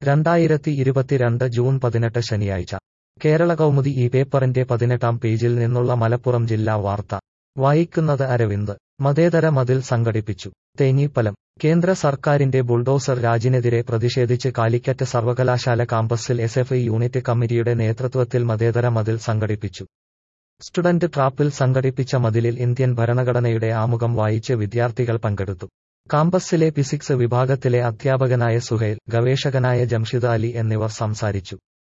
രണ്ടായിരത്തി ഇരുപത്തിരണ്ട് ജൂൺ പതിനെട്ട് ശനിയാഴ്ച കേരള കൗമുദി ഈ പേപ്പറിന്റെ പതിനെട്ടാം പേജിൽ നിന്നുള്ള മലപ്പുറം ജില്ലാ വാർത്ത വായിക്കുന്നത് അരവിന്ദ് മതേതര മതിൽ സംഘടിപ്പിച്ചു തേഞ്ഞിപ്പലം കേന്ദ്ര സർക്കാരിന്റെ ബുൾഡോസർ രാജിനെതിരെ പ്രതിഷേധിച്ച് കാലിക്കറ്റ് സർവകലാശാല കാമ്പസിൽ എസ് എഫ് യൂണിറ്റ് കമ്മിറ്റിയുടെ നേതൃത്വത്തിൽ മതേതര മതിൽ സംഘടിപ്പിച്ചു സ്റ്റുഡന്റ് ട്രാപ്പിൽ സംഘടിപ്പിച്ച മതിലിൽ ഇന്ത്യൻ ഭരണഘടനയുടെ ആമുഖം വായിച്ച് വിദ്യാർത്ഥികൾ പങ്കെടുത്തു കാമ്പസിലെ ഫിസിക്സ് വിഭാഗത്തിലെ അധ്യാപകനായ സുഹൈൽ ഗവേഷകനായ ജംഷിദ് അലി എന്നിവർ സംസാരിച്ചു